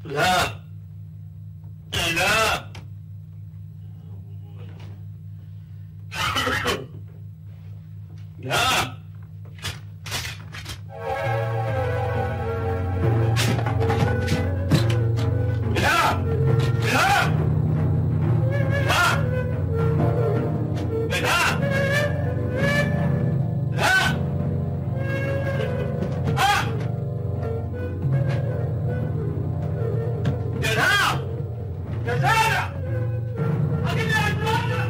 لا لا لا لا لا لا لا لا آه! جزاء جزاء أجل أجل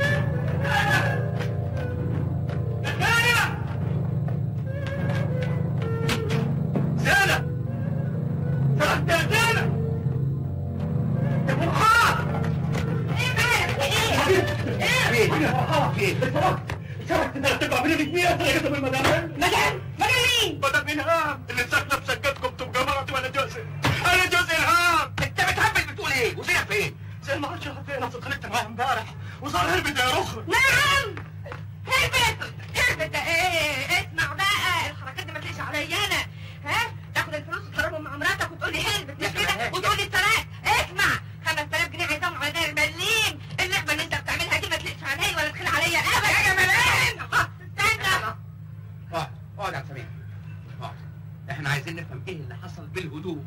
زينة تركت يا زينة يا فرحان ايه مالك ايه ايه ايه سمحت انك تبقى من الاثنين تلاقيته بالمدام مدام مدام مين مدام الهام اللي ساكنه في شقتكم تبقى مرتي وانا جوزي انا جوزي الهام انت بتهبل بتقول ايه وزينة فين؟ زين ما اعرفش فين اصل خليت معاها امبارح وصار هربت يا رخر نعم هربت هربت ايه اسمع بقى الحركات دي ما تليش عليا انا ها تاخد الفلوس وتضربهم مع مراتك وتقول لي هربت مش كده وتقول لي اتسرقت اسمع 5000 جنيه عايزاهم على داير المليم اللعبه اللي انت بتعملها دي ما تليش عليا ولا تخيل عليا ابدا يا جمالين استنى اقعد اقعد يا عبد سمير اقعد احنا عايزين نفهم ايه اللي حصل بالهدوء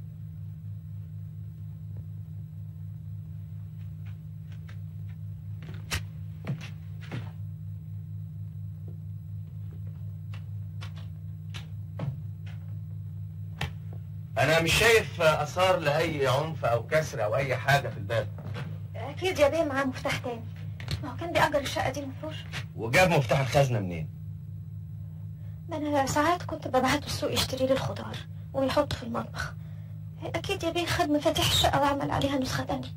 انا مش شايف اثار لاي عنف او كسر او اي حاجه في الباب اكيد يا بيه معاه مفتاح تاني ما هو كان بيأجر الشقة دي المفروش وجاب مفتاح الخزنه منين ده انا ساعات كنت ببعته السوق يشتري لي الخضار ويحطه في المطبخ اكيد يا بيه خد مفاتيح الشقة وعمل عليها نسخة تانية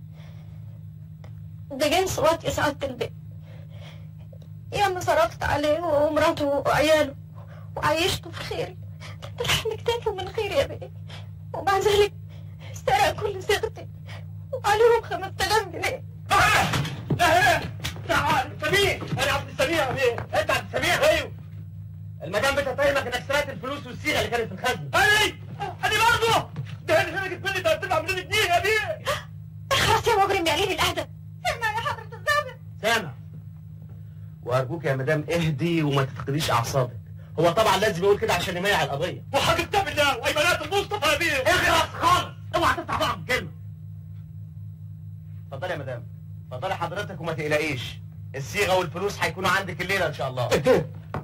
ده جنس واطي سعادة البيت ياما صرفت عليه ومراته وعياله وعيشته في خير ده لحم كتافه من خير يا بيه ومع ذلك سرق كل صيغتي وعليهم 5000 جنيه لا تعال سمير انا عبد السميع ايه انت عبد السميع ايوه المدام بتتهمك انك سرقت الفلوس والصيغه اللي كانت في الخزنه انا انا برضه ده انا سرقت مني 3 مليون جنيه يا بيه خلاص يا مجرم يا قليل الادب سمع يا حضرة الضابط سامع وارجوك يا مدام اهدي وما تفقديش اعصابك هو طبعا لازم يقول كده عشان يميع القضيه وحق كتاب الله وايمانات المصطفى يا بيه اخلص خالص اوعى تفتح بقى كلمه اتفضلي يا مدام اتفضلي حضرتك وما تقلقيش الصيغه والفلوس هيكونوا عندك الليله ان شاء الله ايه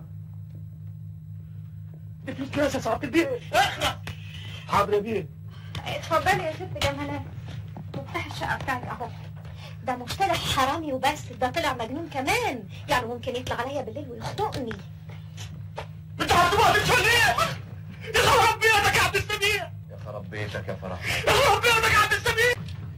دي فلوس ناس يا صاحب البيت اخلص حاضر يا بيه اتفضلي يا ست جمالات مفتاح الشقة بتاعتي اهو ده مش طلع حرامي وبس ده طلع مجنون كمان يعني ممكن يطلع عليا بالليل ويخطئني انت هتبقى ليه؟ يا خراب بيتك يا عبد السميع يا خراب بيتك يا فرح يا خراب بيتك يا عبد السميع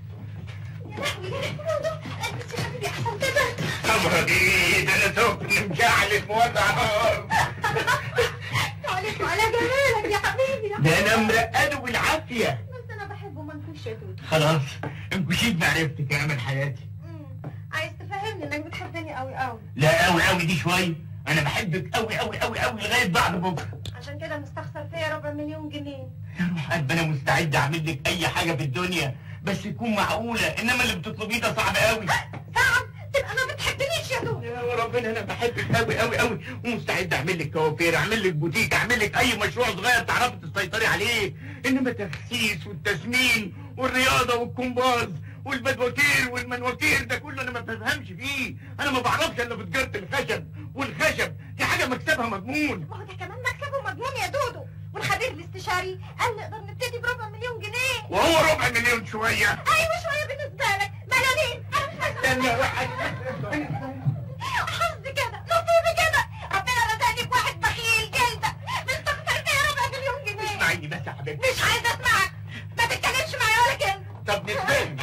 بس يا حبيبي احسن كده امرضي ده انا سخن مجعلك موزع نار عليك وعلى جمالك يا حبيبي يا ده انا مرقده بالعافيه بس انا بحبه منكوش يا دود خلاص انكشيت معرفتك يا امل حياتي مم. عايز تفهمني انك بتحبني قوي قوي لا قوي قوي دي شويه انا بحبك قوي قوي قوي قوي لغايه بعد بكره عشان كده مستخسر فيا ربع مليون جنيه يا روح قلب انا مستعد اعمل لك اي حاجه في الدنيا بس تكون معقوله انما اللي بتطلبيه ده صعب قوي صعب تبقى ما بتحبنيش يا دود يا ربنا انا بحبك قوي قوي قوي ومستعد اعمل لك كوافير اعمل لك بوتيك اعمل لك اي مشروع صغير تعرفي تسيطري عليه انما التخسيس والتسمين والرياضه والكومباز والبدوكير والمنوكير ده كله انا ما بفهمش فيه انا ما بعرفش الا في تجاره الخشب والخشب دي حاجه مكسبها مضمون ما هو ده كمان مكسبه مضمون يا دودو والخبير الاستشاري قال نقدر نبتدي بربع مليون جنيه وهو ربع مليون شويه ايوه شويه بالنسبه لك ملالين انا مش عايزه استنى واحد حظي كده نصيبي كده ربنا رزقني بواحد بخيل جلده مستخسر فيا ربع مليون جنيه اسمعيني بس يا حبيبتي مش عايزه اسمعك ما تتكلمش معايا ولا كلمه طب نتفاهم